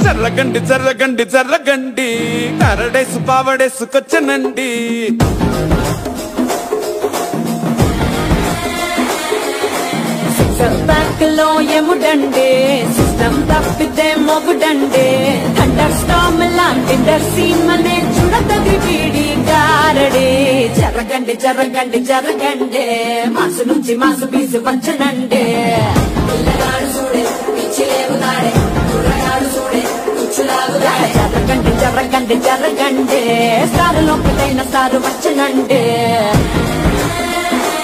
జర్రగండి జర్రగండి జర్రగండి కరడేసు పావడేసుకొచ్చనండి back లో ఎముడండే system తప్పితే మొగుడండే thunder storm లాంటి సీమనే చూడతది వీడి గారడే జరగండి జరగండి జరగండి మాసు నుంచి మాసు పీసు పంచనండే పిల్లగాడు చూడే పిచ్చి లేవుతాడే కుర్రగాడు చూడే కుచ్చులాగుతాడే జరగండి జరగండి జరగండి సారు లోపలైన సారు వచ్చనండే